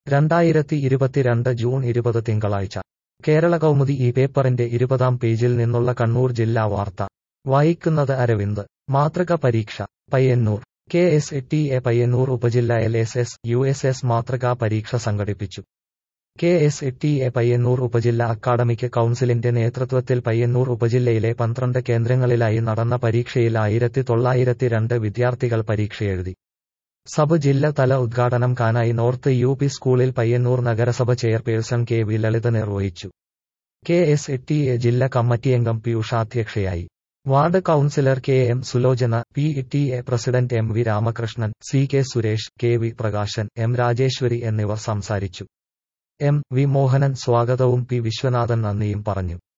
രണ്ടായിരത്തി ഇരുപത്തിരണ്ട് ജൂൺ ഇരുപത് തിങ്കളാഴ്ച കേരള കൗമുദി ഈ പേപ്പറിന്റെ ഇരുപതാം പേജിൽ നിന്നുള്ള കണ്ണൂർ ജില്ലാ വാർത്ത വായിക്കുന്നത് അരവിന്ദ് മാതൃക പരീക്ഷ Payyannur K S T A Payyannur ഉപജില്ല L S S U S S മാതൃകാ പരീക്ഷ സംഘടിപ്പിച്ചു K S T A Payyannur ഉപജില്ല അക്കാഡമിക് കൗൺസിലിന്റെ നേതൃത്വത്തിൽ പയ്യന്നൂർ ഉപജില്ലയിലെ പന്ത്രണ്ട് കേന്ദ്രങ്ങളിലായി നടന്ന പരീക്ഷയിൽ ആയിരത്തി തൊള്ളായിരത്തി രണ്ട് വിദ്യാർത്ഥികൾ പരീക്ഷയെഴുതി സബ് ജില്ല തല ഉദ്ഘാടനം കാനായി നോർത്ത് യു പി സ്കൂളിൽ പയ്യന്നൂർ നഗരസഭ ചെയർപേഴ്സൺ കെ വി ലളിത നിർവഹിച്ചു കെ എസ് ടി എ ജില്ലാ കമ്മിറ്റിയംഗം പീയൂഷ അധ്യക്ഷയായി ward councillor K M Sulochana P T A president M V Ramakrishnan C K Suresh K V Prakashan M Rajeswari എന്നിവർ സംസാരിച്ചു എം വി മോഹനൻ സ്വാഗതവും പി വിശ്വനാഥൻ നന്ദിയും പറഞ്ഞു